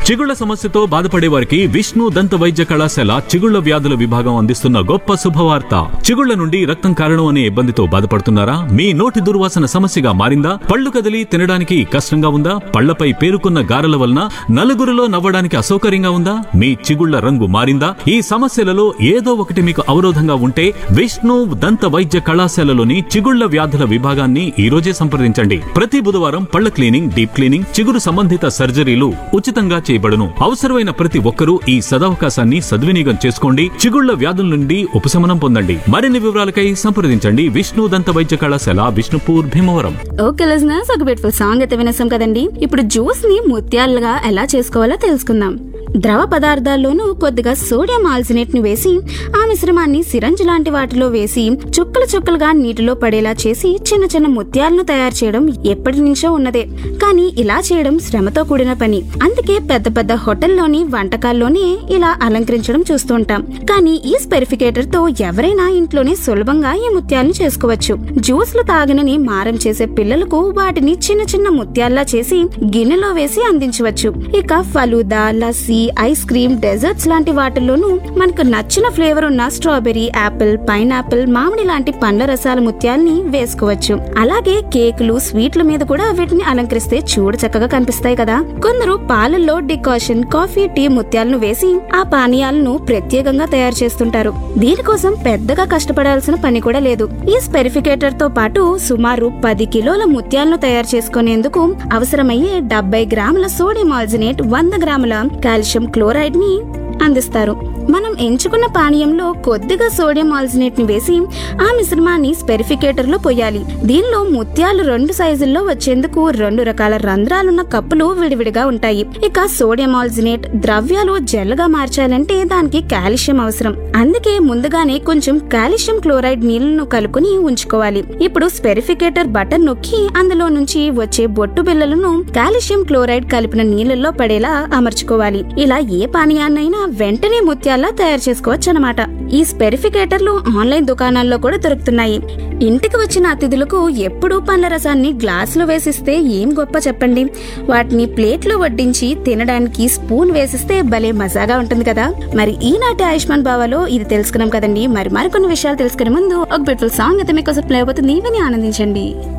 చిగుళ్ల సమస్యతో బాధపడే వారికి విష్ణు దంత వైద్య కళాశాల చిగుళ్ల వ్యాధుల విభాగం అందిస్తున్న గొప్ప శుభవార్త చిగుళ్ల నుండి రక్తం కారణం అనే ఇబ్బందితో బాధపడుతున్నారా మీ నోటి దుర్వాసన సమస్యగా మారిందా పళ్ళు కదిలి తినడానికి కష్టంగా ఉందా పళ్లపై పేరుకున్న గారెల వలన నలుగురిలో నవ్వడానికి అసౌకర్యంగా ఉందా మీ చిగుళ్ల రంగు మారిందా ఈ సమస్యలలో ఏదో ఒకటి మీకు అవరోధంగా ఉంటే విష్ణు దంత వైద్య కళాశాలలోని చిగుళ్ల వ్యాధుల విభాగాన్ని ఈ రోజే సంప్రదించండి ప్రతి బుధవారం పళ్ల క్లీనింగ్ డీప్ క్లీనింగ్ చిగురు సంబంధిత సర్జరీలు ఉచితంగా చేయబడును అవసరమైన ప్రతి ఒక్కరూ ఈ సదవకాశాన్ని సద్వినియోగం చేసుకోండి చిగుళ్ల వ్యాధుల నుండి ఉపశమనం పొందండి మరిన్ని వివరాలకై సంప్రదించండి విష్ణు దంత వైద్య కళాశాల విష్ణుపూర్ భీమవరం ఓకే లిజనర్స్ ఒక బ్యూటిఫుల్ సాంగ్ అయితే వినేసాం కదండి ఇప్పుడు జ్యూస్ ని ముత్యాలుగా ఎలా చేసుకోవాలో తెలుసుకుందాం ద్రవ పదార్థాల్లోనూ కొద్దిగా సోడియం ఆల్సినేట్ ని వేసి ఆ మిశ్రమాన్ని సిరంజ్ లాంటి వాటిలో వేసి చుక్కలు చుక్కలుగా నీటిలో పడేలా చేసి చిన్న చిన్న ముత్యాలను తయారు చేయడం ఎప్పటి నుంచో ఉన్నదే కానీ ఇలా చేయడం శ్రమతో కూడిన పని అందుకే పెద్ద పెద్ద హోటల్లోని వంటకాల్లోనే ఇలా అలంకరించడం చూస్తూ ఉంటాం కానీ ఈ స్పెరిఫికేటర్ తో ఎవరైనా ఇంట్లోనే సులభంగా ఈ ముత్యాలను చేసుకోవచ్చు జ్యూస్లు తాగనని మారం చేసే పిల్లలకు వాటిని చిన్న చిన్న ముత్యాల్లా చేసి గిన్నెలో వేసి అందించవచ్చు ఇక falooda lassi ice cream desserts లాంటి వాటిల్లోనూ మనకు నచ్చిన ఫ్లేవర్ ఉన్న స్ట్రాబెర్రీ యాపిల్ పైనాపిల్ మామిడి లాంటి పండ్ల రసాల ముత్యాల్ని వేసుకోవచ్చు అలాగే కేకులు స్వీట్ల మీద కూడా వీటిని అలంకరిస్తే చూడ చక్కగా కనిపిస్తాయి కదా కొందరు పాలల్లో డికాషన్ కాఫీ టీ ముత్యాలను వేసి ఆ పానీయాలను ప్రత్యేకంగా తయారు చేస్తుంటారు దీనికోసం పెద్దగా కష్టపడాల్సిన పని కూడా లేదు ఈ స్పెరిఫికేటర్ తో పాటు సుమారు పది కిలోల ముత్యాలను తయారు చేసుకునేందుకు అవసరమయ్యే డెబ్బై గ్రాముల సోడియం ఆల్జినేట్ వంద గ్రాముల కాల్షియం క్లోరైడ్ ని అందిస్తారు మనం ఎంచుకున్న పానీయంలో కొద్దిగా సోడియం ఆల్జినేట్ ని వేసి ఆ మిశ్రమాన్ని స్పెరిఫికేటర్ లో పోయాలి దీనిలో ముత్యాలు రెండు సైజుల్లో వచ్చేందుకు రెండు రకాల రంధ్రాలున్న కప్పులు విడివిడిగా ఉంటాయి ఇక సోడియం ఆల్జినేట్ ద్రవ్యాలు జెల్లగా మార్చాలంటే దానికి కాల్షియం అవసరం అందుకే ముందుగానే కొంచెం కాల్షియం క్లోరైడ్ నీళ్లను కలుపుని ఉంచుకోవాలి ఇప్పుడు స్పెరిఫికేటర్ బటన్ నొక్కి అందులో నుంచి వచ్చే బొట్టు బిళ్ళలను కాల్షియం క్లోరైడ్ కలిపిన నీళ్ళల్లో పడేలా అమర్చుకోవాలి ఇలా ఏ పానీయాన్నైనా వెంటనే ముత్యాల్లా తయారు చేసుకోవచ్చు అనమాట ఈ స్పెరిఫికేటర్లు ఆన్లైన్ దుకాణాల్లో కూడా దొరుకుతున్నాయి ఇంటికి వచ్చిన అతిథులకు ఎప్పుడూ పండ్ల రసాన్ని గ్లాసులో వేసిస్తే ఏం గొప్ప చెప్పండి వాటిని ప్లేట్లో వడ్డించి తినడానికి స్పూన్ వేసిస్తే భలే మజాగా ఉంటుంది కదా మరి ఈనాటి ఆయుష్మాన్ బావాలో ఇది తెలుసుకున్నాం కదండి మరి మరికొన్ని విషయాలు తెలుసుకునే ముందు ఒక బ్యూటిఫుల్ సాంగ్ అయితే మీకోసం ప్లే అవుతుంది విని ఆనందించండి